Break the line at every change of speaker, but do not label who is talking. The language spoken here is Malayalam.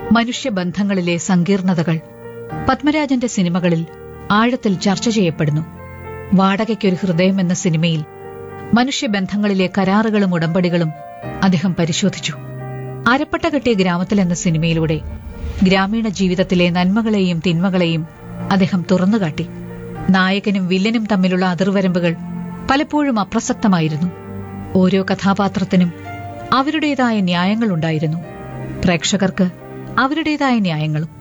മനുഷ്യബന്ധങ്ങളിലെ സങ്കീർണതകൾ പത്മരാജന്റെ സിനിമകളിൽ ആഴത്തിൽ ചർച്ച ചെയ്യപ്പെടുന്നു വാടകയ്ക്കൊരു ഹൃദയം എന്ന സിനിമയിൽ മനുഷ്യബന്ധങ്ങളിലെ കരാറുകളും ഉടമ്പടികളും അദ്ദേഹം പരിശോധിച്ചു അരപ്പട്ട കെട്ടിയ ഗ്രാമത്തിൽ എന്ന സിനിമയിലൂടെ ഗ്രാമീണ ജീവിതത്തിലെ നന്മകളെയും തിന്മകളെയും അദ്ദേഹം തുറന്നുകാട്ടി നായകനും വില്ലനും തമ്മിലുള്ള അതിർവരമ്പുകൾ പലപ്പോഴും അപ്രസക്തമായിരുന്നു ഓരോ കഥാപാത്രത്തിനും അവരുടേതായ ന്യായങ്ങളുണ്ടായിരുന്നു പ്രേക്ഷകർക്ക് അവരുടേതായ ന്യായങ്ങളും